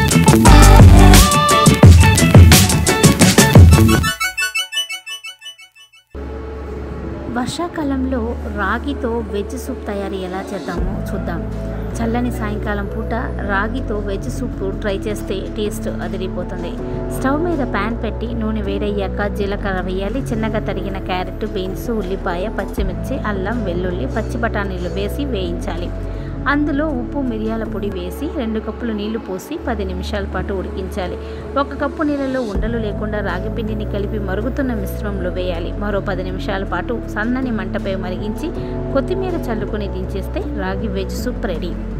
వర్షాకాలంలో రాగితో veg soup తయారీ ఎలా చేద్దామో చూద్దాం చల్లని సాయంకాలం పూట రాగితో వెజ్ సూప్ ట్రై చేస్తే టేస్ట్ అదిరిపోతుంది స్టవ్ మీద ప్యాన్ పెట్టి నూనె వేడయ్యాక జీలకర్ర వేయాలి చిన్నగా తరిగిన క్యారెట్ బీన్స్ ఉల్లిపాయ పచ్చిమిర్చి అల్లం వెల్లుల్లి పచ్చి బఠానీలు వేసి వేయించాలి అందులో ఉప్పు మిరియాల పొడి వేసి రెండు కప్పులు నీళ్లు పోసి పది నిమిషాల పాటు ఉడికించాలి ఒక కప్పు నీళ్ళలో ఉండలు లేకుండా రాగి పిండిని కలిపి మరుగుతున్న మిశ్రమంలో వేయాలి మరో పది నిమిషాల పాటు సన్నని మంటపై మరిగించి కొత్తిమీర చల్లుకొని దించేస్తే రాగి వెజ్ సూప్ రెడీ